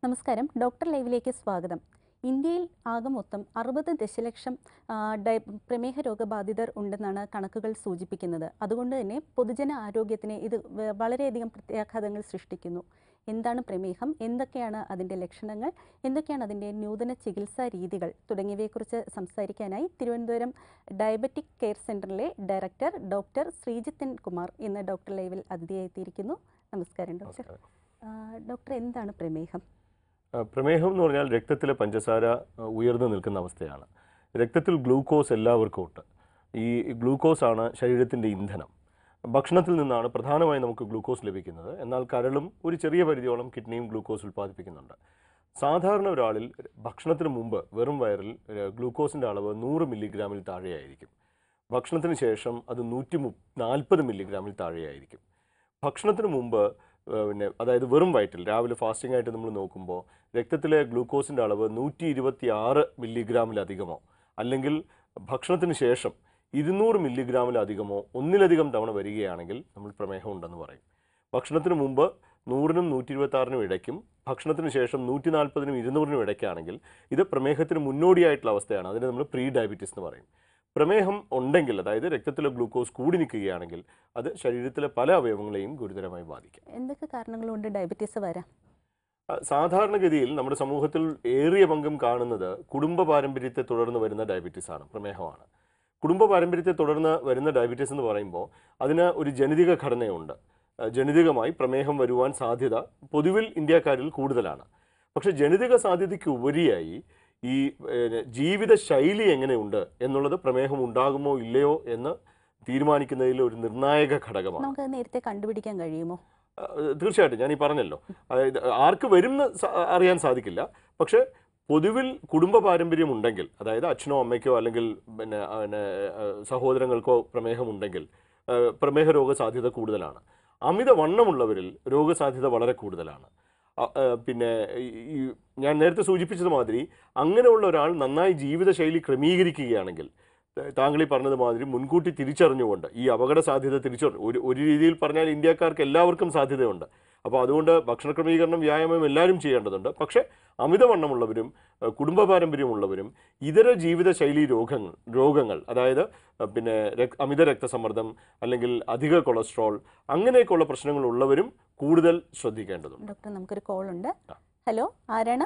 നമസ്കാരം ഡോക്ടർ ലൈവിലേക്ക് സ്വാഗതം ഇന്ത്യയിൽ ആകെ മൊത്തം അറുപത് ദശലക്ഷം ആ, ഡയ പ്രമേഹ രോഗബാധിതർ ഉണ്ടെന്നാണ് കണക്കുകൾ സൂചിപ്പിക്കുന്നത് അതുകൊണ്ട് തന്നെ പൊതുജന ആരോഗ്യത്തിന് ഇത് വ- വളരെയധികം പ്രത്യാഘാതങ്ങൾ സൃഷ്ടിക്കുന്നു എന്താണ് പ്രമേഹം എന്തൊക്കെയാണ് അതിൻ്റെ ലക്ഷണങ്ങൾ എന്തൊക്കെയാണ് അതിൻ്റെ നൂതന ചികിത്സാ രീതികൾ തുടങ്ങിയവയെക്കുറിച്ച് സംസാരിക്കാനായി തിരുവനന്തപുരം ഡയബറ്റിക് കെയർ സെൻ്ററിലെ ഡയറക്ടർ ഡോക്ടർ ശ്രീജിത്തൻ കുമാർ ഇന്ന് ഡോക്ടർ ലൈവിൽ അതിഥിയായി എത്തിയിരിക്കുന്നു നമസ്കാരം ഡോക്ടർ നമസ്കാരം ആ, ഡോക്ടർ എന്താണ് പ്രമേഹം ആ, പ്രമേഹം എന്ന് പറഞ്ഞാൽ രക്തത്തിലെ പഞ്ചസാര ആ, ഉയർന്നു നിൽക്കുന്ന അവസ്ഥയാണ് രക്തത്തിൽ ഗ്ലൂക്കോസ് എല്ലാവർക്കും ഉണ്ട് ഈ ഗ്ലൂക്കോസ് ആണ് ശരീരത്തിൻ്റെ ഇന്ധനം ഭക്ഷണത്തിൽ നിന്നാണ് പ്രധാനമായും നമുക്ക് ഗ്ലൂക്കോസ് ലഭിക്കുന്നത് എന്നാൽ കരളും ഒരു ചെറിയ പരിധിയോളം കിഡ്നിയും ഗ്ലൂക്കോസ് ഉൽപ്പാദിപ്പിക്കുന്നുണ്ട് സാധാരണ ഒരാളിൽ ഭക്ഷണത്തിന് മുമ്പ് വെറും വയറിൽ ഏ, ഗ്ലൂക്കോസിൻ്റെ അളവ് നൂറ് മില്ലിഗ്രാമിൽ താഴെയായിരിക്കും ഭക്ഷണത്തിന് ശേഷം അത് നൂറ്റി മു നാൽപ്പത് മില്ലിഗ്രാമിൽ താഴെയായിരിക്കും ഭക്ഷണത്തിന് മുമ്പ് ഏഹ് പിന്നെ അതായത് വെറും വയറ്റിൽ രാവിലെ ഫാസ്റ്റിംഗ് ആയിട്ട് നമ്മൾ നോക്കുമ്പോൾ രക്തത്തിലെ ഗ്ലൂക്കോസിൻ്റെ അളവ് നൂറ്റി ഇരുപത്തി ആറ് മില്ലിഗ്രാമിലധികമോ അല്ലെങ്കിൽ ഭക്ഷണത്തിന് ശേഷം ഇരുന്നൂറ് മില്ലിഗ്രാമിലധികമോ ഒന്നിലധികം തവണ വരികയാണെങ്കിൽ നമ്മൾ പ്രമേഹം ഉണ്ടെന്ന് പറയും ഭക്ഷണത്തിന് മുമ്പ് നൂറിനും നൂറ്റി ഇരുപത്താറിനും ഇടയ്ക്കും ഭക്ഷണത്തിന് ശേഷം നൂറ്റി നാൽപ്പതിനും ഇരുന്നൂറിനും ഇടയ്ക്കാണെങ്കിൽ ഇത് പ്രമേഹത്തിന് മുന്നോടിയായിട്ടുള്ള അവസ്ഥയാണ് അതിനെ നമ്മൾ പ്രീ ഡയബറ്റീസ് എന്ന് പറയും പ്രമേഹം ഉണ്ടെങ്കിൽ അതായത് രക്തത്തിലെ ഗ്ലൂക്കോസ് കൂടി നിൽക്കുകയാണെങ്കിൽ അത് ശരീരത്തിലെ പല അവയവങ്ങളെയും ഗുരുതരമായി ബാധിക്കും എന്തൊക്കെ കാരണങ്ങൾ കൊണ്ട് ഡയബറ്റീസ് വരാം ആ, സാധാരണഗതിയിൽ നമ്മുടെ സമൂഹത്തിൽ ഏറിയ പങ്കും കാണുന്നത് കുടുംബ പാരമ്പര്യത്തെ തുടർന്ന് വരുന്ന ഡയബറ്റീസ് ആണ് പ്രമേഹമാണ് കുടുംബ പാരമ്പര്യത്തെ തുടർന്ന് വരുന്ന ഡയബറ്റീസ് എന്ന് പറയുമ്പോൾ അതിന് ഒരു ജനിതക ഘടനയുണ്ട് ആ, ജനിതകമായി പ്രമേഹം വരുവാൻ സാധ്യത പൊതുവിൽ ഇന്ത്യക്കാരിൽ കൂടുതലാണ് പക്ഷേ ജനിതക സാധ്യതയ്ക്ക് ഉപരിയായി ഈ ഏഹ്, ജീവിത ശൈലി എങ്ങനെയുണ്ട് എന്നുള്ളത് പ്രമേഹം ഉണ്ടാകുമോ ഇല്ലയോ എന്ന് തീരുമാനിക്കുന്നതിൽ ഒരു നിർണായക ഘടകമാണ് നമുക്ക് നേരത്തെ കണ്ടുപിടിക്കാൻ കഴിയുമോ അഹ് തീർച്ചയായിട്ടും ഞാൻ ഈ പറഞ്ഞല്ലോ അതായത് ആർക്ക് വരും എന്ന് സ- അറിയാൻ സാധിക്കില്ല പക്ഷേ പൊതുവിൽ കുടുംബ പാരമ്പര്യം ഉണ്ടെങ്കിൽ അതായത് അച്ഛനോ അമ്മയ്ക്കോ അല്ലെങ്കിൽ പിന്നെ ആ, പിന്നെ അഹ് സഹോദരങ്ങൾക്കോ പ്രമേഹമുണ്ടെങ്കിൽ അഹ് പ്രമേഹ രോഗസാധ്യത കൂടുതലാണ് അമിത വണ്ണമുള്ളവരിൽ രോഗസാധ്യത വളരെ കൂടുതലാണ് അ- അഹ് പിന്നെ ഈ- ഈ ഞാൻ നേരത്തെ സൂചിപ്പിച്ചത് മാതിരി അങ്ങനെയുള്ള ഒരാൾ നന്നായി ജീവിതശൈലി ക്രമീകരിക്കുകയാണെങ്കിൽ ത- താങ്കൾ ഈ പറഞ്ഞത് മാതിരി മുൻകൂട്ടി തിരിച്ചറിഞ്ഞുകൊണ്ട് ഈ അപകട സാധ്യത തിരിച്ചറിഞ്ഞു ഒരു ഒരു രീതിയിൽ പറഞ്ഞാൽ ഇന്ത്യക്കാർക്ക് എല്ലാവർക്കും സാധ്യതയുണ്ട് അപ്പോൾ അതുകൊണ്ട് ഭക്ഷണ ക്രമീകരണം വ്യായാമം എല്ലാവരും ചെയ്യേണ്ടതുണ്ട് പക്ഷേ അമിതവണ്ണമുള്ളവരും ഏഹ് കുടുംബ പാരമ്പര്യമുള്ളവരും ഇതര ജീവിതശൈലി രോഗങ്ങൾ രോഗങ്ങൾ അതായത് ഏഹ് പിന്നെ രക്- അമിത രക്തസമ്മർദ്ദം അല്ലെങ്കിൽ അധിക കൊളസ്ട്രോൾ അങ്ങനെയൊക്കെയുള്ള പ്രശ്നങ്ങളുള്ളവരും കൂടുതൽ ശ്രദ്ധിക്കേണ്ടതുണ്ട് ഡോക്ടർ നമുക്കൊരു കോൾ ഉണ്ട് ഹലോ ആരാണ്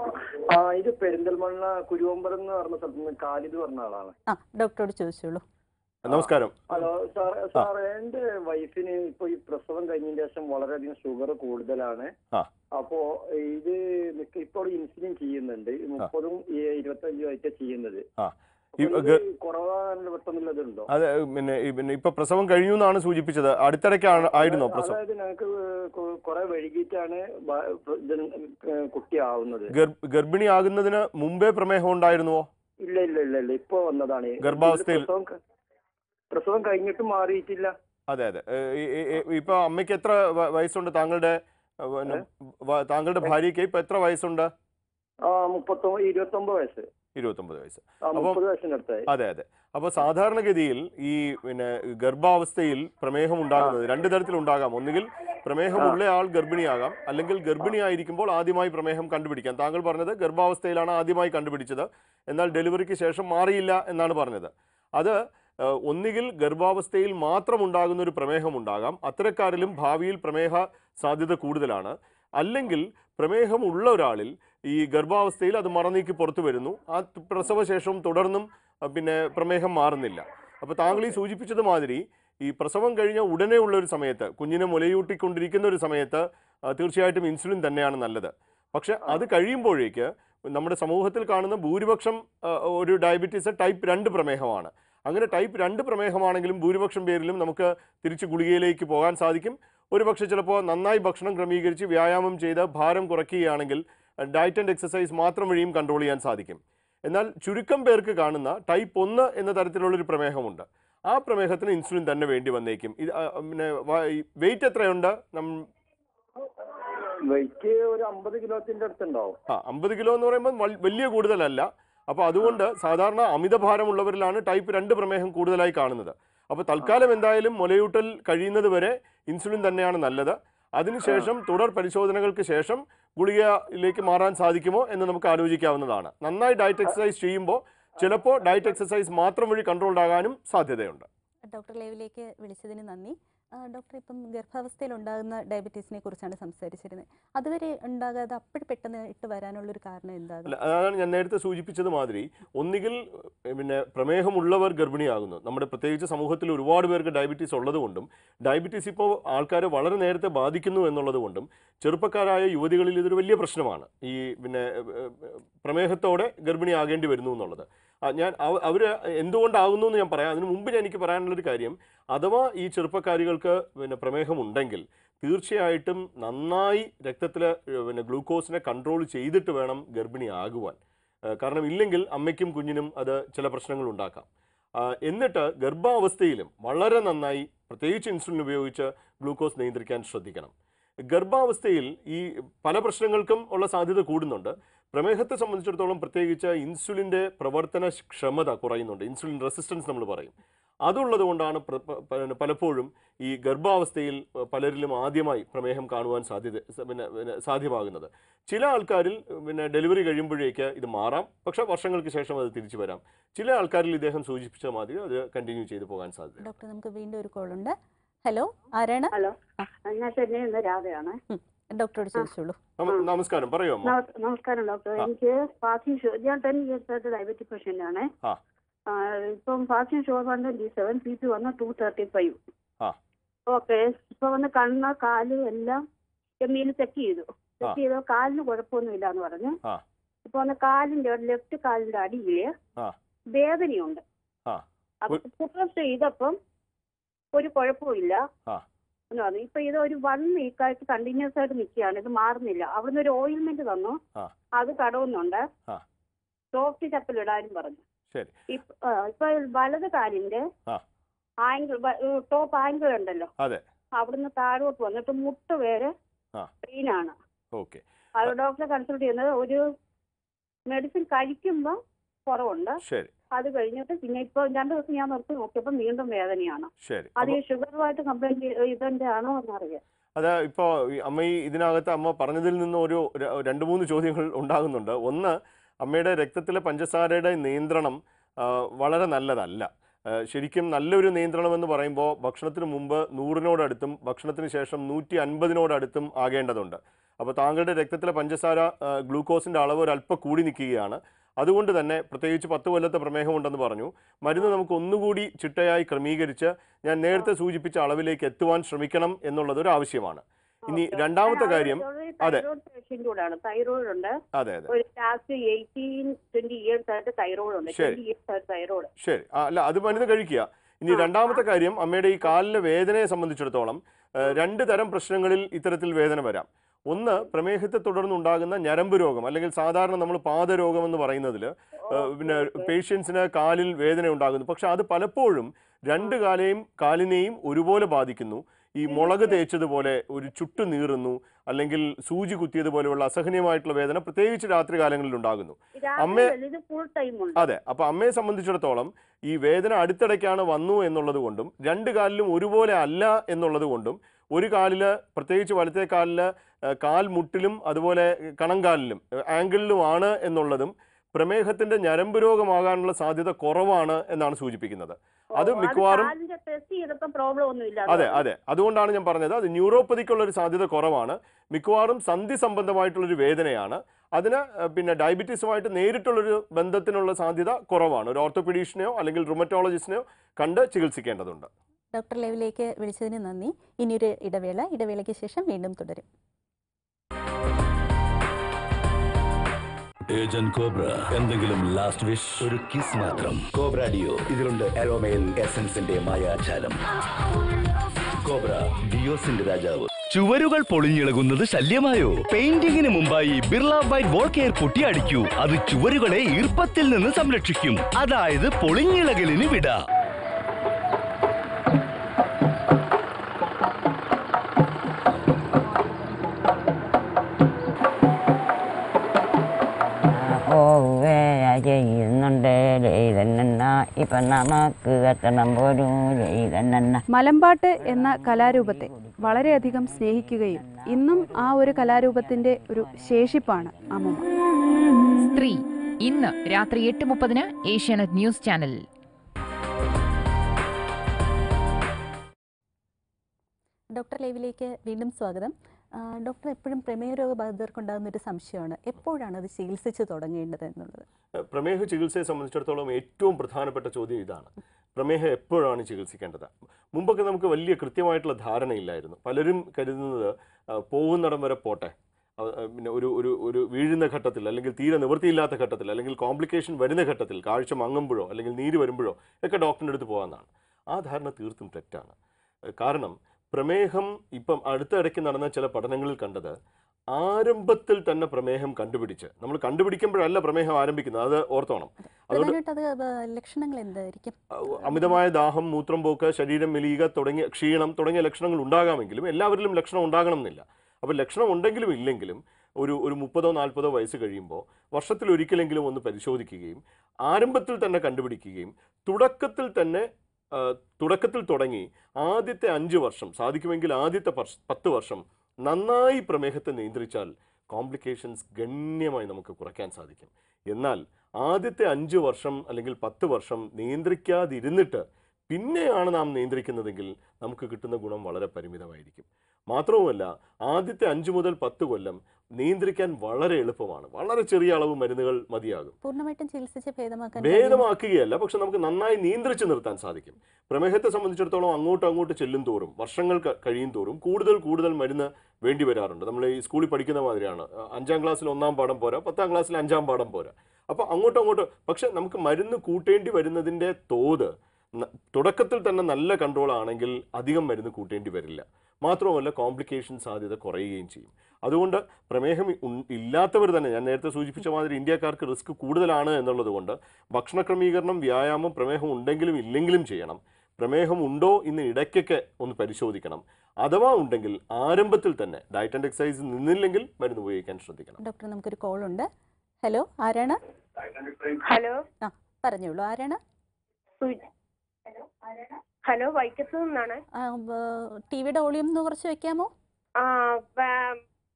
ആ ഇത് പെരിന്തൽമണ്ണ കുരുവമ്പലം എന്ന് പറഞ്ഞ സ്ഥലത്ത് നിന്ന് കാലിദ് പറഞ്ഞ ആളാണ് ആ ഡോക്ടറോട് ചോദിച്ചോളൂ നമസ്കാരം ഹലോ സാർ സാർ എന്റെ വൈഫിന് ഇപ്പൊ ഈ പ്രസവം കഴിഞ്ഞതിന് ശേഷം വളരെയധികം ഷുഗർ കൂടുതലാണ് ആ. അപ്പോ ഇത് നിക്ക് ഇപ്പോൾ ഇൻസുലിൻ ചെയ്യുന്നുണ്ട് മുപ്പതും ഇരുപത്തഞ്ചും ആയിട്ട് ചെയ്യുന്നത് ആ. അപ്പൊ ഈ ഇത് ഗ- കുറവാകാനുള്ള പെട്ടെന്നുള്ളതുണ്ടോ അത് പിന്നെ ഈ പിന്നെ ഇപ്പൊ പ്രസവം കഴിഞ്ഞു എന്നാണ് സൂചിപ്പിച്ചത് അടുത്തിടയ്ക്ക് ആയിരുന്നോ പ്രസവം അതായത് ഞങ്ങൾക്ക് കുറെ വൈകിട്ടാണ് ബ- ഇത് കുട്ടിയാവുന്നത് ഗർഭ- ഗർഭിണിയാകുന്നതിന് മുമ്പേ പ്രമേഹം ഉണ്ടായിരുന്നുവോ ഇല്ല ഇല്ല ഇല്ല ഇല്ല ഇപ്പൊ വന്നതാണ് ഗർഭാവസ്ഥയിൽ- പ്രസവം ക- പ്രസവം കഴിഞ്ഞിട്ട് മാറിയിട്ടില്ല അതെ അതെ ഏ, ഈ- ഈ- ഈ- ഇപ്പൊ അമ്മയ്ക്ക് എത്ര വ- വയസ്സുണ്ട് താങ്കളുടെ ഏ, പിന്നെ, വ- താങ്കളുടെ ഭാര്യയ്ക്ക് ഇപ്പൊ എത്ര വയസ്സുണ്ട് ആ മുപ്പത്തൊമ്പത് ഇരുപത്തൊമ്പത് വയസ്സ് ഇരുപത്തൊമ്പത് വയസ്സ് ആ അപ്പം- മുപ്പത് വയസ്സിന് അടുത്തായി അതെ അതെ അപ്പോൾ സാധാരണഗതിയിൽ ഈ പിന്നെ ഗർഭാവസ്ഥയിൽ പ്രമേഹം ഉണ്ടാകുന്നത് രണ്ട് തരത്തിലുണ്ടാകാം ഒന്നുകിൽ പ്രമേഹമുള്ള ആൾ ഗർഭിണിയാകാം അല്ലെങ്കിൽ ഗർഭിണിയായിരിക്കുമ്പോൾ ആദ്യമായി പ്രമേഹം കണ്ടുപിടിക്കാം താങ്കൾ പറഞ്ഞത് ഗർഭാവസ്ഥയിലാണ് ആദ്യമായി കണ്ടുപിടിച്ചത് എന്നാൽ ഡെലിവറിക്ക് ശേഷം മാറിയില്ല എന്നാണ് പറഞ്ഞത് അത് ഏഹ്, ഒന്നുകിൽ ഗർഭാവസ്ഥയിൽ മാത്രം ഉണ്ടാകുന്ന ഒരു പ്രമേഹം ഉണ്ടാകാം അത്തരക്കാരിലും ഭാവിയിൽ പ്രമേഹ സാധ്യത കൂടുതലാണ് അല്ലെങ്കിൽ പ്രമേഹമുള്ള ഒരാളിൽ ഈ ഗർഭാവസ്ഥയിൽ അത് മറനീക്കി പുറത്തു വരുന്നു ആ ത- പ്രസവശേഷം തുടർന്നും അഹ് പിന്നെ പ്രമേഹം മാറുന്നില്ല അപ്പോൾ താങ്കൾ ഈ സൂചിപ്പിച്ചത് മാതിരി ഈ പ്രസവം കഴിഞ്ഞ ഉടനെ ഉള്ള ഒരു സമയത്ത് കുഞ്ഞിനെ മുലയൂട്ടിക്കൊണ്ടിരിക്കുന്ന ഒരു സമയത്ത് ആ, തീർച്ചയായിട്ടും ഇൻസുലിൻ തന്നെയാണ് നല്ലത് പക്ഷെ അത് കഴിയുമ്പോഴേക്ക് നമ്മുടെ സമൂഹത്തിൽ കാണുന്ന ഭൂരിപക്ഷം ആ, ഒരു ഡയബറ്റീസ് ടൈപ്പ് രണ്ട് പ്രമേഹമാണ് അങ്ങനെ ടൈപ്പ് രണ്ട് പ്രമേഹമാണെങ്കിലും ഭൂരിപക്ഷം പേരിലും നമുക്ക് തിരിച്ച് ഗുളികയിലേക്ക് പോകാൻ സാധിക്കും ഒരുപക്ഷെ ചിലപ്പോൾ നന്നായി ഭക്ഷണം ക്രമീകരിച്ച് വ്യായാമം ചെയ്ത് ഭാരം കുറയ്ക്കുകയാണെങ്കിൽ ഡയറ്റ് ആൻഡ് എക്സസൈസ് മാത്രം വഴിയും കൺട്രോൾ ചെയ്യാൻ സാധിക്കും എന്നാൽ ചുരുക്കം പേർക്ക് കാണുന്ന ടൈപ്പ് ഒന്ന് എന്ന തരത്തിലുള്ളൊരു പ്രമേഹമുണ്ട് ആ പ്രമേഹത്തിന് ഇൻസുലിൻ തന്നെ വേണ്ടി വന്നേക്കും ഇത് ആ, പിന്നെ വെയിറ്റ് എത്രയുണ്ട് നം വെയിറ്റ് ഒരു അമ്പത് കിലോത്തിന്റെ അടുത്തുണ്ടാവും ആ അമ്പത് കിലോ എന്ന് പറയുമ്പോൾ വൽ- വലിയ കൂടുതലല്ല അപ്പോൾ അതുകൊണ്ട് സാധാരണ അമിതഭാരമുള്ളവരിലാണ് ടൈപ്പ് രണ്ട് പ്രമേഹം കൂടുതലായി കാണുന്നത് അപ്പോൾ തൽക്കാലം എന്തായാലും മുലയൂട്ടൽ കഴിയുന്നത് വരെ ഇൻസുലിൻ തന്നെയാണ് നല്ലത് അതിനുശേഷം തുടർ പരിശോധനകൾക്ക് ശേഷം ഗുളികയിലേക്ക് മാറാൻ സാധിക്കുമോ എന്ന് നമുക്ക് ആലോചിക്കാവുന്നതാണ് നന്നായി ഡയറ്റ് എക്സസൈസ് ചെയ്യുമ്പോൾ ചിലപ്പോൾ ഡയറ്റ് എക്സസൈസ് മാത്രം വഴി കൺട്രോൾഡ് ആകാനും സാധ്യതയുണ്ട് ഡോക്ടർ ലൈവിലേക്ക് വിളിച്ചതിന് നന്ദി ആ, ഡോക്ടർ ഇപ്പം ഗർഭാവസ്ഥയിൽ ഉണ്ടാകുന്ന ഡയബറ്റീസിനെ കുറിച്ചാണ് സംസാരിച്ചിരുന്നത് അതുവരെ ഉണ്ടാകാതെ അപ്പോൾ പെട്ടെന്ന് ഇട്ട് വരാനുള്ളൊരു കാരണം എന്താകും അല്ല അതാണ് ഞാൻ നേരത്തെ സൂചിപ്പിച്ചത് മാതിരി ഒന്നുകിൽ ഏഹ്, പിന്നെ പ്രമേഹമുള്ളവർ ഗർഭിണിയാകുന്നു നമ്മുടെ പ്രത്യേകിച്ച് സമൂഹത്തിൽ ഒരുപാട് പേർക്ക് ഡയബറ്റീസ് ഉള്ളതുകൊണ്ടും ഡയബറ്റീസ് ഇപ്പോൾ ആൾക്കാരെ വളരെ നേരത്തെ ബാധിക്കുന്നു എന്നുള്ളത് കൊണ്ടും ചെറുപ്പക്കാരായ യുവതികളിൽ ഇതൊരു വലിയ പ്രശ്നമാണ് ഈ പിന്നെ ഏഹ്, ഏഹ്, പ്രമേഹത്തോടെ ഗർഭിണിയാകേണ്ടി വരുന്നു എന്നുള്ളത് ആ, ഞാൻ അവർ എന്തുകൊണ്ടാകുന്നു എന്ന് ഞാൻ പറയാം അതിന് മുമ്പ് ഞാൻ എനിക്ക് പറയാനുള്ളൊരു കാര്യം അഥവാ ഈ ചെറുപ്പക്കാരികൾക്ക് പിന്നെ പ്രമേഹമുണ്ടെങ്കിൽ തീർച്ചയായിട്ടും നന്നായി രക്തത്തിലെ ഏഹ്, പിന്നെ ഗ്ലൂക്കോസിനെ കൺട്രോൾ ചെയ്തിട്ട് വേണം ഗർഭിണിയാകുവാൻ ഏഹ്, കാരണം ഇല്ലെങ്കിൽ അമ്മയ്ക്കും കുഞ്ഞിനും അത് ചില പ്രശ്നങ്ങൾ ഉണ്ടാക്കാം ആ, എന്നിട്ട് ഗർഭാവസ്ഥയിലും വളരെ നന്നായി പ്രത്യേകിച്ച് ഇൻസുലിൻ ഉപയോഗിച്ച് ഗ്ലൂക്കോസ് നിയന്ത്രിക്കാൻ ശ്രദ്ധിക്കണം ഗർഭാവസ്ഥയിൽ ഈ പല പ്രശ്നങ്ങൾക്കും ഉള്ള സാധ്യത കൂടുന്നുണ്ട് പ്രമേഹത്തെ സംബന്ധിച്ചിടത്തോളം പ്രത്യേകിച്ച് ഇൻസുലിൻ്റെ പ്രവർത്തന ക്ഷമത കുറയുന്നുണ്ട് ഇൻസുലിൻ റെസിസ്റ്റൻസ് നമ്മൾ പറയും അതുള്ളത് കൊണ്ടാണ് പ്ര- പ- പ- പലപ്പോഴും ഈ ഗർഭാവസ്ഥയിൽ ഏഹ്, പലരിലും ആദ്യമായി പ്രമേഹം കാണുവാൻ സാധ്യത സ- പിന്നെ പിന്നെ സാധ്യമാകുന്നത് ചില ആൾക്കാരിൽ ഏഹ്, പിന്നെ ഡെലിവറി കഴിയുമ്പോഴേക്ക് ഇത് മാറാം പക്ഷേ വർഷങ്ങൾക്ക് ശേഷം അത് തിരിച്ചു വരാം ചില ആൾക്കാരിൽ ഇദ്ദേഹം സൂചിപ്പിച്ച മാതിരി അത് കണ്ടിന്യൂ ചെയ്തു പോകാൻ സാധ്യത ഡോക്ടർ നമുക്ക് വീണ്ടും ഒരു കോൾ ഉണ്ട് ഹലോ ആരാണ് ഹലോ ഞാൻ ചെന്നൈ നിന്ന് രാധയാണ് ഡോക്ടറോട് ചോദിച്ചോളൂ നമ- നമസ്കാരം പറയൂ അമ്മ നമസ്- നമസ്കാരം ഡോക്ടർ ആ. എനിക്ക് ഫാസ്റ്റിംഗ് ഷുഗർ ഞാൻ ടെൻ ഇയേഴ്സ് ആയിട്ട് ഡയബറ്റിക് പേഷ്യൻ്റ് ആണ് ആ. ആ, ഇപ്പം fasting sugar one twenty seven B P വന്ന് ടു തേർട്ടി ഫൈവ് ആ. ഓക്കെ ഇപ്പൊ വന്ന് കണ്ണ് കാല് എല്ലാം എമ്മിയിൽ ചെക്ക് ചെയ്തു ചെക്ക് ചെയ്തു കാലിന് കുഴപ്പമൊന്നുമില്ല എന്ന് പറഞ്ഞു ആ. ഇപ്പൊ വന്ന് കാലിന്റെ ലെഫ്റ്റ് കാലിന്റെ അടിയില് ആ. വേദനയുണ്ട് ആ. അപ്പൊ പുറത്ത് ചെയ്തപ്പം ഒരു കുഴപ്പമില്ല ആ. എന്ന് പറഞ്ഞു ഇപ്പൊ ഇത് ഒരു വൺ വീക്കായിട്ട് കണ്ടിന്യൂസ് ആയിട്ട് നിൽക്കുകയാണ് ഇത് മാറുന്നില്ല അവിടുന്ന് ഒരു ഓയിൽമെന്റ് തന്നു ആ. അത് കടവുന്നുണ്ട് ആ. സോഫ്റ്റ് ചപ്പലിടാനും പറഞ്ഞു ശരി. ഇപ്പ- ആ, ഇപ്പൊ വലത് കാലിന്റെ ആ. ആംഗിൾ ടോപ്പ് ആംഗിൾ ഉണ്ടല്ലോ അതെ. അവിടുന്ന് താഴോട്ട് വന്നിട്ട് മുട്ട് വരെ ആ. പെയിൻ ആണ് ഓക്കെ അത് ഡോക്ടറെ കൺസൾട്ട് ചെയ്യുന്നത് ഒരു മെഡിസിൻ കഴിക്കുമ്പോൾ കുറവുണ്ട് ശരി അത് കഴിഞ്ഞിട്ട് പിന്നെ ഇപ്പൊ രണ്ടു ദിവസം ഞാൻ നിർത്തി നോക്കിയപ്പോൾ വീണ്ടും വേദനയാണ് ശരി അത് അപ്പൊ ഈ ഷുഗറുമായിട്ട് കംപ്ലൈന്റ് ഇതിന്റെ ആണോ എന്നറിയാം അത് ഇപ്പോൾ അമ്മ ഈ ഇതിനകത്ത് അമ്മ പറഞ്ഞതിൽ നിന്ന് ഒരു ര- രണ്ട് മൂന്ന് ചോദ്യങ്ങൾ ഉണ്ടാകുന്നുണ്ട് ഒന്ന് അമ്മയുടെ രക്തത്തിലെ പഞ്ചസാരയുടെ നിയന്ത്രണം ആ, വളരെ നല്ലതല്ല ആ, ശരിക്കും നല്ലൊരു നിയന്ത്രണം എന്ന് പറയുമ്പോൾ ഭക്ഷണത്തിന് മുമ്പ് നൂറിനോടടുത്തും ഭക്ഷണത്തിന് ശേഷം നൂറ്റി അൻപതിനോടടുത്തും ആകേണ്ടതുണ്ട് അപ്പോൾ താങ്കളുടെ രക്തത്തിലെ പഞ്ചസാര ആ, ഗ്ലൂക്കോസിൻ്റെ അളവ് ഒരല്പം കൂടി നിൽക്കുകയാണ് അതുകൊണ്ട് തന്നെ പ്രത്യേകിച്ച് പത്ത് കൊല്ലത്തെ പ്രമേഹമുണ്ടെന്ന് പറഞ്ഞു മരുന്ന് നമുക്ക് ഒന്നുകൂടി ചിട്ടയായി ക്രമീകരിച്ച് ഞാൻ നേരത്തെ സൂചിപ്പിച്ച അളവിലേക്ക് എത്തുവാൻ ശ്രമിക്കണം എന്നുള്ളത് ഒരു ആവശ്യമാണ് ഇനി രണ്ടാമത്തെ കാര്യം അതെ. തൈറോയ്ഡ് പേഷ്യന്റ് കൂടാണ് തൈറോയ്ഡ് ഉണ്ട് അതെ അതെ ഒരു ലാസ്റ്റ് എയ്റ്റീൻ ട്വന്റി ഇയേഴ്സ് ആയിട്ട് തൈറോയ്ഡ് ഉണ്ട് ശരി. ട്വന്റി ഇയേഴ്സ് ആയിട്ട് തൈറോയ്ഡ് ശരി ആ, അല്ല അത് മരുന്ന് കഴിക്കുക ഇനി ആ, രണ്ടാമത്തെ കാര്യം അമ്മയുടെ ഈ കാലിലെ വേദനയെ സംബന്ധിച്ചിടത്തോളം ഏഹ്, രണ്ട് തരം പ്രശ്നങ്ങളിൽ ഇത്തരത്തിൽ വേദന വരാം ഒന്ന് പ്രമേഹത്തെ തുടർന്നുണ്ടാകുന്ന ഞരമ്പ് രോഗം അല്ലെങ്കിൽ സാധാരണ നമ്മൾ പാദരോഗം എന്ന് പറയുന്നതിൽ പിന്നെ പേഷ്യൻസിന് കാലിൽ വേദന ഉണ്ടാകുന്നു പക്ഷെ അത് പലപ്പോഴും രണ്ട് കാലെയും കാലിനെയും ഒരുപോലെ ബാധിക്കുന്നു ഈ മുളക് തേച്ചതുപോലെ ഒരു ചുട്ടു നീറുന്നു അല്ലെങ്കിൽ സൂചി കുത്തിയതുപോലെയുള്ള അസഹനീയമായിട്ടുള്ള വേദന പ്രത്യേകിച്ച് രാത്രി കാലങ്ങളിൽ ഉണ്ടാകുന്നു അമ്മേ- രാത്രി ഇത് ഫുൾ ടൈം ഉണ്ട് അതെ അപ്പോൾ അമ്മയെ സംബന്ധിച്ചിടത്തോളം ഈ വേദന അടുത്തിടയ്ക്കാണ് വന്നു എന്നുള്ളത് കൊണ്ടും രണ്ട് കാലിലും ഒരുപോലെ അല്ല എന്നുള്ളത് കൊണ്ടും ഒരു കാലിൽ പ്രത്യേകിച്ച് വലത്തെ കാലിൽ കാൽ മുട്ടിലും അതുപോലെ കണങ്കാലിലും ആംഗിളിലുമാണ് എന്നുള്ളതും പ്രമേഹത്തിന്റെ ഞരമ്പ് രോഗമാകാനുള്ള സാധ്യത കുറവാണ് എന്നാണ് സൂചിപ്പിക്കുന്നത് അത് ഓ, മിക്കവാറും കാലിന്റെ ടെസ്റ്റ് ചെയ്തപ്പോ പ്രോബ്ലം ഒന്നും ഇല്ല അതെ അതെ അതുകൊണ്ടാണ് ഞാൻ പറഞ്ഞത് അത് ന്യൂറോപ്പതിക്കുള്ള ഒരു സാധ്യത കുറവാണ് മിക്കവാറും സന്ധി സംബന്ധമായിട്ടുള്ളൊരു വേദനയാണ് അതിന് ഏഹ്, പിന്നെ ഡയബറ്റീസുമായിട്ട് നേരിട്ടുള്ളൊരു ബന്ധത്തിനുള്ള സാധ്യത കുറവാണ് ഒരു ഓർത്തോപീഡീഷ്യനെയോ അല്ലെങ്കിൽ റുമറ്റോളജിസ്റ്റിനെയോ കണ്ട് ചികിത്സിക്കേണ്ടതുണ്ട് ഡോക്ടർ ലൈവിലേക്ക് വിളിച്ചതിന് നന്ദി ഇനിയൊരു ഇടവേള ഇടവേളയ്ക്ക് ശേഷം വീണ്ടും തുടരും ഏജന്റ് കോബ്ര എന്തെങ്കിലും ലാസ്റ്റ് വിഷ് ഒരു കിസ് മാത്രം കോബ്ര ഡിയോ ഇതിലുണ്ട് അരോമയിൽ എസൻസിന്റെ മായാജാലം കോബ്ര ഡിയോസിന്റെ രാജാവ് ചുവരുകൾ പൊളിഞ്ഞിളകുന്നത് ശല്യമായോ പെയിന്റിങ്ങിന് മുമ്പായി Birla white wall care putty അടിക്കൂ അത് ചുവരുകളെ ഈർപ്പത്തിൽ നിന്ന് സംരക്ഷിക്കും അതായത് പൊളിഞ്ഞിളകലിന് വിട ഹോവേ ചെയ്യുന്നുണ്ട് ഇതെന്നാ ഇപ്പൊ നമുക്ക് വെക്കണം ഒരു ഇതെന്നെ മലമ്പാട്ട് എന്ന കലാരൂപത്തെ വളരെയധികം സ്നേഹിക്കുകയും ഇന്നും ആ ഒരു കലാരൂപത്തിന്റെ ഒരു ശേഷിപ്പാണ് അമ്മുമ്മ സ്ത്രീ ഇന്ന് രാത്രി എട്ട് മുപ്പതിന് ഏഷ്യാനെറ്റ് ന്യൂസ് ചാനലിൽ ഡോക്ടർ ലൈവിലേക്ക് വീണ്ടും സ്വാഗതം ആ, ഡോക്ടർ എപ്പോഴും പ്രമേഹ രോഗബാധിതർക്കുണ്ടാകുന്ന ഒരു സംശയമാണ് എപ്പോഴാണ് അത് ചികിത്സിച്ച് തുടങ്ങേണ്ടത് എന്നുള്ളത് പ്രമേഹ ചികിത്സയെ സംബന്ധിച്ചിടത്തോളം ഏറ്റവും പ്രധാനപ്പെട്ട ചോദ്യം ഇതാണ് പ്രമേഹം എപ്പോഴാണ് ചികിത്സിക്കേണ്ടത് മുമ്പൊക്കെ നമുക്ക് വലിയ കൃത്യമായിട്ടുള്ള ധാരണയില്ലായിരുന്നു പലരും കരുതുന്നത് ആ, പോകുന്നിടം വരെ പോട്ടെ ആ, ആ, പിന്നെ ഒരു ഒരു ഒരു വീഴുന്ന ഘട്ടത്തിൽ അല്ലെങ്കിൽ തീരെ നിവൃത്തിയില്ലാത്ത ഘട്ടത്തിൽ അല്ലെങ്കിൽ കോംപ്ലിക്കേഷൻ വരുന്ന ഘട്ടത്തിൽ കാഴ്ച മങ്ങുമ്പോഴോ അല്ലെങ്കിൽ നീര് വരുമ്പോഴോ ഒക്കെ ഡോക്ടറിൻ്റെ അടുത്ത് പോകാമെന്നാണ് ആ ധാരണ തീർത്തും തെറ്റാണ് ഏഹ് കാരണം പ്രമേഹം ഇപ്പം അടുത്തിടയ്ക്ക് നടന്ന ചില പഠനങ്ങളിൽ കണ്ടത് ആരംഭത്തിൽ തന്നെ പ്രമേഹം കണ്ടുപിടിച്ച് നമ്മൾ കണ്ടുപിടിക്കുമ്പോഴല്ല പ്രമേഹം ആരംഭിക്കുന്നത് അത് ഓർത്തോണം അതുകൊണ്ട് പ്രധാനമായിട്ട് അത് വ- ലക്ഷണങ്ങൾ എന്തായിരിക്കും അഹ് അമിതമായ ദാഹം മൂത്രം പോക്ക് ശരീരം മെലിയുക തുടങ്ങിയ ക്ഷീണം തുടങ്ങിയ ലക്ഷണങ്ങൾ ഉണ്ടാകാമെങ്കിലും എല്ലാവരിലും ലക്ഷണം ഉണ്ടാകണം എന്നില്ല അപ്പോൾ ലക്ഷണം ഉണ്ടെങ്കിലും ഇല്ലെങ്കിലും ഒരു ഒരു മുപ്പതോ നാൽപ്പതോ വയസ്സ് കഴിയുമ്പോൾ വർഷത്തിൽ ഒരിക്കലെങ്കിലും ഒന്ന് പരിശോധിക്കുകയും ആരംഭത്തിൽ തന്നെ കണ്ടുപിടിക്കുകയും തുടക്കത്തിൽ തന്നെ ആ, തുടക്കത്തിൽ തുടങ്ങി ആദ്യത്തെ അഞ്ച് വർഷം സാധിക്കുമെങ്കിൽ ആദ്യത്തെ പർഷ- പത്ത് വർഷം നന്നായി പ്രമേഹത്തെ നിയന്ത്രിച്ചാൽ കോംപ്ലിക്കേഷൻസ് ഗണ്യമായി നമുക്ക് കുറയ്ക്കാൻ സാധിക്കും എന്നാൽ ആദ്യത്തെ അഞ്ച് വർഷം അല്ലെങ്കിൽ പത്ത് വർഷം നിയന്ത്രിക്കാതിരുന്നിട്ട് പിന്നെയാണ് നാം നിയന്ത്രിക്കുന്നതെങ്കിൽ നമുക്ക് കിട്ടുന്ന ഗുണം വളരെ പരിമിതമായിരിക്കും മാത്രവുമല്ല ആദ്യത്തെ അഞ്ച് മുതൽ പത്ത് കൊല്ലം നിയന്ത്രിക്കാൻ വളരെ എളുപ്പമാണ് വളരെ ചെറിയ അളവ് മരുന്നുകൾ മതിയാകും പൂർണ്ണമായിട്ടും ചികിത്സിച്ച് ഭേദമാക്കാൻ കഴിയുമോ? ഭേദമാക്കുകയല്ല പക്ഷെ നമുക്ക് നന്നായി നിയന്ത്രിച്ചു നിർത്താൻ സാധിക്കും പ്രമേഹത്തെ സംബന്ധിച്ചിടത്തോളം അങ്ങോട്ടും അങ്ങോട്ട് ചെല്ലും തോറും വർഷങ്ങൾ ക- കഴിയും തോറും കൂടുതൽ കൂടുതൽ മരുന്ന് വേണ്ടി വരാറുണ്ട് നമ്മൾ ഈ സ്കൂളിൽ പഠിക്കുന്ന മാതിരിയാണ് അഹ് അഞ്ചാം ക്ലാസ്സിൽ ഒന്നാം പാഠം പോരാ പത്താം ക്ലാസ്സിൽ അഞ്ചാം പാഠം പോരാ അപ്പോൾ അങ്ങോട്ടും അങ്ങോട്ടും പക്ഷെ നമുക്ക് മരുന്ന് കൂട്ടേണ്ടി വരുന്നതിൻ്റെ തോത് ന- തുടക്കത്തിൽ തന്നെ നല്ല കൺട്രോൾ ആണെങ്കിൽ അധികം മരുന്ന് കൂട്ടേണ്ടി വരില്ല മാത്രമല്ല കോംപ്ലിക്കേഷൻ സാധ്യത കുറയുകയും ചെയ്യും അതുകൊണ്ട് പ്രമേഹം ഉൺ- ഇല്ലാത്തവർ തന്നെ ഞാൻ നേരത്തെ സൂചിപ്പിച്ച മാതിരി ഇന്ത്യക്കാർക്ക് റിസ്ക് കൂടുതലാണ് എന്നുള്ളത് കൊണ്ട് ഭക്ഷണ ക്രമീകരണം വ്യായാമം പ്രമേഹം ഉണ്ടെങ്കിലും ഇല്ലെങ്കിലും ചെയ്യണം പ്രമേഹം ഉണ്ടോ ഇന്ന് ഇടയ്ക്കൊക്കെ ഒന്ന് പരിശോധിക്കണം അഥവാ ഉണ്ടെങ്കിൽ ആരംഭത്തിൽ തന്നെ ഡയറ്റ് ആൻഡ് എക്സസൈസ് നിന്നില്ലെങ്കിൽ മരുന്ന് ഉപയോഗിക്കാൻ ശ്രദ്ധിക്കണം ഡോക്ടർ നമുക്കൊരു കോൾ ഉണ്ട് ഹലോ ആരാണ് ഹലോ ആ പറഞ്ഞോളൂ ആരാണ് ഹലോ വൈക്കത്ത് നിന്നാണ് ടി വിയുടെ വോളിയം ഒന്ന് കുറച്ച് വെക്കാമോ ആ വ-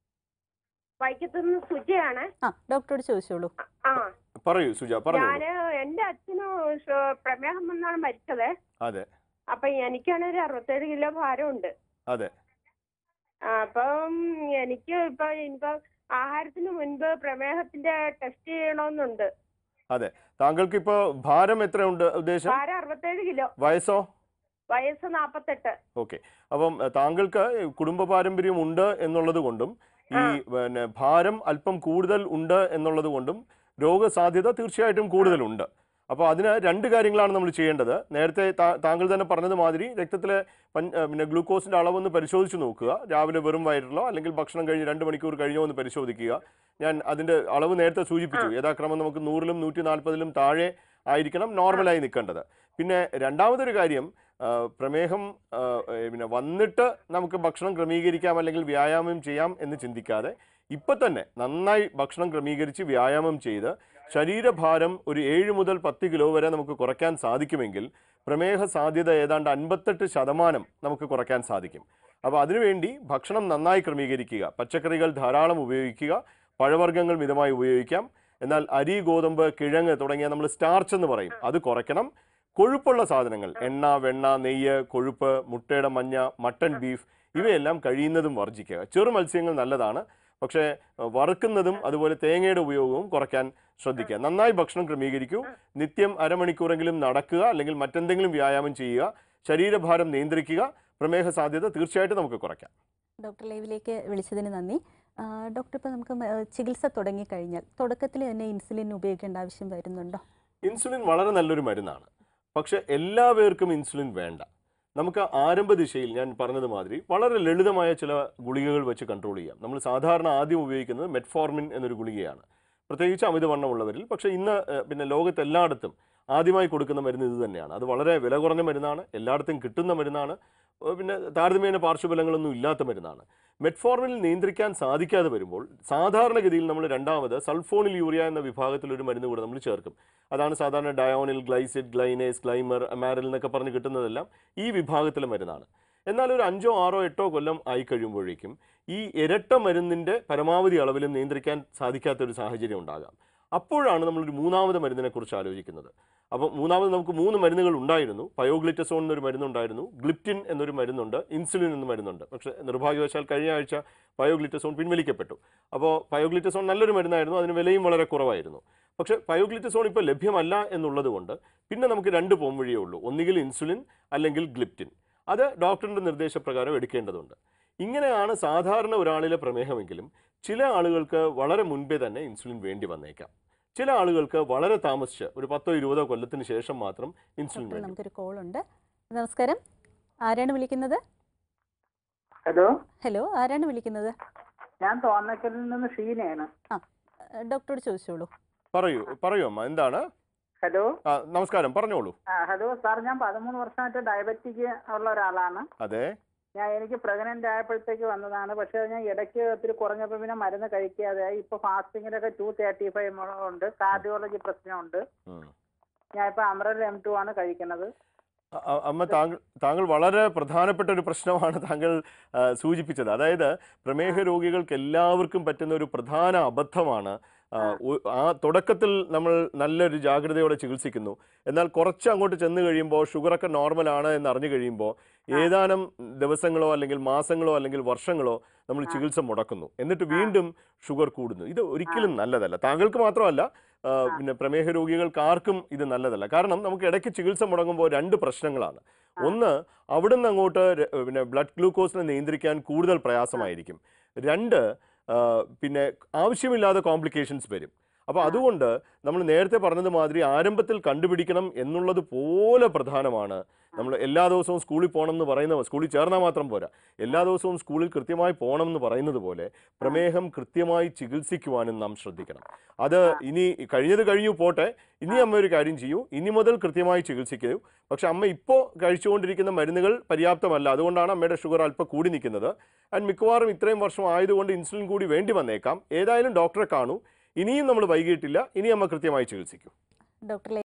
വൈക്കത്ത് നിന്ന് സുജയാണ് ആ ഡോക്ടറോട് ചോദിച്ചോളൂ ആ പറയൂ സുജ പറഞ്ഞോളൂ ഞാന് എന്റെ അച്ഛന് ഷ- പ്രമേഹം വന്നാണ് മരിച്ചത് അതെ അപ്പൊ എനിക്കാണ് ഒരു അറുപത്തേഴ് കിലോ ഭാരമുണ്ട് അതെ ആ, അപ്പം എനിക്ക് ഇപ്പൊ ഇനിയിപ്പോ ആഹാരത്തിന് മുൻപ് പ്രമേഹത്തിന്റെ ടെസ്റ്റ് ചെയ്യണമെന്നുണ്ട് അതെ താങ്കൾക്ക് ഇപ്പോൾ ഭാരം എത്രയുണ്ട് ഉദ്ദേശം ഭാരം അറുപത്തേഴ് കിലോ വയസ്സോ വയസ്സ് നാപ്പത്തെട്ട് ഓക്കെ അപ്പം അഹ് താങ്കൾക്ക് കുടുംബ പാരമ്പര്യം ഉണ്ട് എന്നുള്ളത് കൊണ്ടും ഈ പിന്നെ ഭാരം അല്പം കൂടുതൽ ഉണ്ട് എന്നുള്ളത് കൊണ്ടും രോഗസാധ്യത തീർച്ചയായിട്ടും കൂടുതലുണ്ട് അപ്പോൾ അതിന് രണ്ട് കാര്യങ്ങളാണ് നമ്മൾ ചെയ്യേണ്ടത് നേരത്തെ താ- താങ്കൾ തന്നെ പറഞ്ഞത് മാതിരി രക്തത്തിലെ പഞ്ച അഹ് പിന്നെ ഗ്ലൂക്കോസിൻ്റെ അളവൊന്ന് പരിശോധിച്ച് നോക്കുക രാവിലെ വെറും വയറിലോ അല്ലെങ്കിൽ ഭക്ഷണം കഴിഞ്ഞ് രണ്ട് മണിക്കൂർ കഴിഞ്ഞോ ഒന്ന് പരിശോധിക്കുക ഞാൻ അതിൻ്റെ അളവ് നേരത്തെ സൂചിപ്പിച്ചു യഥാക്രമം നമുക്ക് നൂറിലും നൂറ്റി നാൽപ്പതിലും താഴെ ആയിരിക്കണം നോർമലായി നിൽക്കേണ്ടത് പിന്നെ രണ്ടാമതൊരു കാര്യം ആ, പ്രമേഹം ആ, ഏ, പിന്നെ വന്നിട്ട് നമുക്ക് ഭക്ഷണം ക്രമീകരിക്കാം അല്ലെങ്കിൽ വ്യായാമം ചെയ്യാം എന്ന് ചിന്തിക്കാതെ ഇപ്പം തന്നെ നന്നായി ഭക്ഷണം ക്രമീകരിച്ച് വ്യായാമം ചെയ്ത് ശരീരഭാരം ഒരു ഏഴ് മുതൽ പത്ത് കിലോ വരെ നമുക്ക് കുറയ്ക്കാൻ സാധിക്കുമെങ്കിൽ പ്രമേഹ സാധ്യത ഏതാണ്ട് അൻപത്തെട്ട് ശതമാനം നമുക്ക് കുറയ്ക്കാൻ സാധിക്കും അപ്പോൾ അതിനുവേണ്ടി ഭക്ഷണം നന്നായി ക്രമീകരിക്കുക പച്ചക്കറികൾ ധാരാളം ഉപയോഗിക്കുക പഴവർഗ്ഗങ്ങൾ മിതമായി ഉപയോഗിക്കാം എന്നാൽ അരി ഗോതമ്പ് കിഴങ്ങ് തുടങ്ങിയ നമ്മൾ സ്റ്റാർച്ച് എന്ന് പറയും അത് കുറയ്ക്കണം കൊഴുപ്പുള്ള സാധനങ്ങൾ എണ്ണ വെണ്ണ നെയ്യ് കൊഴുപ്പ് മുട്ടയുടെ മഞ്ഞ മട്ടൺ ബീഫ് ഇവയെല്ലാം കഴിയുന്നതും വർജിക്കുക ചെറു മത്സ്യങ്ങൾ നല്ലതാണ് പക്ഷേ അഹ് വറുക്കുന്നതും അതുപോലെ തേങ്ങയുടെ ഉപയോഗവും കുറയ്ക്കാൻ ശ്രദ്ധിക്കുക നന്നായി ഭക്ഷണം ക്രമീകരിക്കൂ നിത്യം അരമണിക്കൂറെങ്കിലും നടക്കുക അല്ലെങ്കിൽ മറ്റെന്തെങ്കിലും വ്യായാമം ചെയ്യുക ശരീരഭാരം നിയന്ത്രിക്കുക പ്രമേഹ സാധ്യത തീർച്ചയായിട്ടും നമുക്ക് കുറയ്ക്കാം ഡോക്ടർ ലൈവിലേക്ക് വിളിച്ചതിന് നന്ദി ആ, ഡോക്ടർ ഇപ്പോൾ നമുക്ക് മ- ചികിത്സ തുടങ്ങിക്കഴിഞ്ഞാൽ തുടക്കത്തിൽ തന്നെ ഇൻസുലിൻ ഉപയോഗിക്കേണ്ട ആവശ്യം വരുന്നുണ്ടോ ഇൻസുലിൻ വളരെ നല്ലൊരു മരുന്നാണ് പക്ഷെ എല്ലാ പേർക്കും ഇൻസുലിൻ വേണ്ട നമുക്ക് ആരംഭ ദിശയിൽ ഞാൻ പറഞ്ഞത് മാതിരി വളരെ ലളിതമായ ചില ഗുളികകൾ വെച്ച് കൺട്രോൾ ചെയ്യാം നമ്മൾ സാധാരണ ആദ്യം ഉപയോഗിക്കുന്നത് മെറ്റ്ഫോർമിൻ എന്നൊരു ഗുളികയാണ് പ്രത്യേകിച്ച് അമിതവണ്ണമുള്ളവരിൽ പക്ഷേ ഇന്ന് ഏഹ്, പിന്നെ ലോകത്ത് എല്ലായിടത്തും ആദ്യമായി കൊടുക്കുന്ന മരുന്ന് ഇത് തന്നെയാണ് അത് വളരെ വില കുറഞ്ഞ മരുന്നാണ് എല്ലായിടത്തും കിട്ടുന്ന മരുന്നാണ് ഏഹ് പിന്നെ താരതമ്യേന പാർശ്വഫലങ്ങളൊന്നും ഇല്ലാത്ത മരുന്നാണ് മെറ്റ്ഫോർമിൽ നിയന്ത്രിക്കാൻ സാധിക്കാതെ വരുമ്പോൾ സാധാരണഗതിയിൽ നമ്മൾ രണ്ടാമത് സൾഫോണിൽ യൂറിയ എന്ന വിഭാഗത്തിൽ ഒരു മരുന്ന് കൂടെ നമ്മൾ ചേർക്കും അതാണ് സാധാരണ ഡയോണിൽ ഗ്ലൈസിഡ് ഗ്ലൈനേസ് ഗ്ലൈമർ അമാരൽ എന്നൊക്കെ പറഞ്ഞ് കിട്ടുന്നതെല്ലാം ഈ വിഭാഗത്തിലെ മരുന്നാണ് എന്നാൽ ഒരു അഞ്ചോ ആറോ എട്ടോ കൊല്ലം ആയി കഴിയുമ്പോഴേക്കും ഈ ഇരട്ട മരുന്നിൻ്റെ പരമാവധി അളവിലും നിയന്ത്രിക്കാൻ സാധിക്കാത്ത ഒരു സാഹചര്യം ഉണ്ടാകാം അപ്പോഴാണ് നമ്മളൊരു മൂന്നാമത് മരുന്നിനെ കുറിച്ച് ആലോചിക്കുന്നത് അപ്പോൾ മൂന്നാമത് നമുക്ക് മൂന്ന് മരുന്നുകൾ ഉണ്ടായിരുന്നു പയോഗ്ലിറ്റസോൺ എന്നൊരു മരുന്നുണ്ടായിരുന്നു ഗ്ലിപ്റ്റിൻ എന്നൊരു മരുന്നുണ്ട് ഇൻസുലിൻ എന്ന മരുന്നുണ്ട് പക്ഷേ നിർഭാഗ്യവശാൽ കഴിഞ്ഞ ആഴ്ച പയോഗ്ലിറ്റസോൺ പിൻവലിക്കപ്പെട്ടു അപ്പോൾ പയോഗ്ലിറ്റസോൺ നല്ലൊരു മരുന്നായിരുന്നു അതിന് വിലയും വളരെ കുറവായിരുന്നു പക്ഷേ പയോഗ്ലിറ്റസോൺ ഇപ്പോൾ ലഭ്യമല്ല എന്നുള്ളത് കൊണ്ട് പിന്നെ നമുക്ക് രണ്ട് പോംവഴിയേ ഉള്ളൂ ഒന്നുകിൽ ഇൻസുലിൻ അല്ലെങ്കിൽ ഗ്ലിപ്റ്റിൻ അത് ഡോക്ടറിൻ്റെ നിർദ്ദേശപ്രകാരം എടുക്കേണ്ടതുണ്ട് ഇങ്ങനെയാണ് സാധാരണ ഒരാളിലെ പ്രമേഹമെങ്കിലും ചില ആളുകൾക്ക് വളരെ മുൻപേ തന്നെ ഇൻസുലിൻ വേണ്ടി വന്നേക്കാം ചില ആളുകൾക്ക് വളരെ താമസിച്ച് ഒരു പത്തോ ഇരുപതോ കൊല്ലത്തിന് ശേഷം മാത്രം ഇൻസുലിൻ ഡോക്ടർ വേണ്ടി നമുക്കൊരു കോൾ ഉണ്ട് നമസ്കാരം ആരാണ് വിളിക്കുന്നത് ഹലോ ഹലോ ആരാണ് വിളിക്കുന്നത് ഞാൻ തോന്നക്കലിൽ നിന്ന് ഷീനയാണ് ആ ഏഹ് ഡോക്ടറോട് ചോദിച്ചോളൂ പറയൂ പറയൂ അമ്മ എന്താണ് ഹലോ ആ നമസ്കാരം പറഞ്ഞോളൂ ആ ഹലോ സാർ ഞാൻ പതിമൂന്ന് വർഷമായിട്ട് ഡയബറ്റിക് ഉള്ള ഒരാളാണ് അതെ ഞാൻ എനിക്ക് പ്രഗ്നന്റ് ആയപ്പോഴത്തേക്ക് വന്നതാണ് പക്ഷേ ഞാൻ ഇടയ്ക്ക് ഒത്തിരി കുറഞ്ഞപ്പോൾ പിന്നെ മരുന്ന് കഴിക്കാതെയായി ഇപ്പൊ ഫാസ്റ്റിങ്ങിലൊക്കെ ടു തേർട്ടി ഫൈവ് ഉണ്ട് കാർഡിയോളജി പ്രശ്നമുണ്ട് ഉം. ഞാൻ ഇപ്പൊ അമറൽ എം ടു ആണ് കഴിക്കുന്നത് അ- അ- അമ്മ താങ്കൾ താങ്കൾ വളരെ പ്രധാനപ്പെട്ട ഒരു പ്രശ്നമാണ് താങ്കൾ ആ, സൂചിപ്പിച്ചത് അതായത് പ്രമേഹ രോഗികൾക്ക് എല്ലാവർക്കും പറ്റുന്ന ഒരു പ്രധാന അബദ്ധമാണ് ആ, ഒ- ആ തുടക്കത്തിൽ നമ്മൾ നല്ലൊരു ജാഗ്രതയോടെ ചികിത്സിക്കുന്നു എന്നാൽ കുറച്ച് അങ്ങോട്ട് ചെന്ന് കഴിയുമ്പോൾ ഷുഗറൊക്കെ നോർമലാണ് എന്ന് അറിഞ്ഞു കഴിയുമ്പോൾ ഏതാനും ദിവസങ്ങളോ അല്ലെങ്കിൽ മാസങ്ങളോ അല്ലെങ്കിൽ വർഷങ്ങളോ നമ്മൾ ചികിത്സ മുടക്കുന്നു എന്നിട്ട് വീണ്ടും ഷുഗർ കൂടുന്നു ഇത് ഒരിക്കലും നല്ലതല്ല താങ്കൾക്ക് മാത്രമല്ല ആ, പിന്നെ പ്രമേഹ രോഗികൾക്ക് ആർക്കും ഇത് നല്ലതല്ല കാരണം നമുക്ക് ഇടയ്ക്ക് ചികിത്സ മുടങ്ങുമ്പോൾ രണ്ട് പ്രശ്നങ്ങളാണ് ഒന്ന് അവിടുന്ന് അങ്ങോട്ട് ര- പിന്നെ ബ്ലഡ് ഗ്ലൂക്കോസിനെ നിയന്ത്രിക്കാൻ കൂടുതൽ പ്രയാസമായിരിക്കും രണ്ട് ആ, പിന്നെ ആവശ്യമില്ലാതെ കോംപ്ലിക്കേഷൻസ് വരും അപ്പോൾ അതുകൊണ്ട് നമ്മൾ നേരത്തെ പറഞ്ഞത് മാതിരി ആരംഭത്തിൽ കണ്ടുപിടിക്കണം എന്നുള്ളത് പോലെ പ്രധാനമാണ് നമ്മൾ എല്ലാ ദിവസവും സ്കൂളിൽ പോകണം എന്ന് പറയുന്ന സ്കൂളിൽ ചേർന്നാൽ മാത്രം പോരാ എല്ലാ ദിവസവും സ്കൂളിൽ കൃത്യമായി പോകണം എന്ന് പറയുന്നത് പോലെ പ്രമേഹം കൃത്യമായി ചികിത്സിക്കുവാനും നാം ശ്രദ്ധിക്കണം അത് ഇനി കഴിഞ്ഞത് കഴിഞ്ഞു പോട്ടെ ഇനി അമ്മ ഒരു കാര്യം ചെയ്യൂ ഇനി മുതൽ കൃത്യമായി ചികിത്സിക്കൂ പക്ഷെ അമ്മ ഇപ്പോൾ കഴിച്ചുകൊണ്ടിരിക്കുന്ന മരുന്നുകൾ പര്യാപ്തമല്ല അതുകൊണ്ടാണ് അമ്മയുടെ ഷുഗർ അല്പം കൂടി നിൽക്കുന്നത് ആൻഡ് മിക്കവാറും ഇത്രയും വർഷം ആയതുകൊണ്ട് ഇൻസുലിൻ കൂടി വേണ്ടി വന്നേക്കാം ഏതായാലും ഡോക്ടറെ കാണൂ ഇനിയും നമ്മൾ വൈകിട്ടില്ല ഇനി അമ്മ കൃത്യമായി ചികിത്സിക്കും ഡോക്ടർ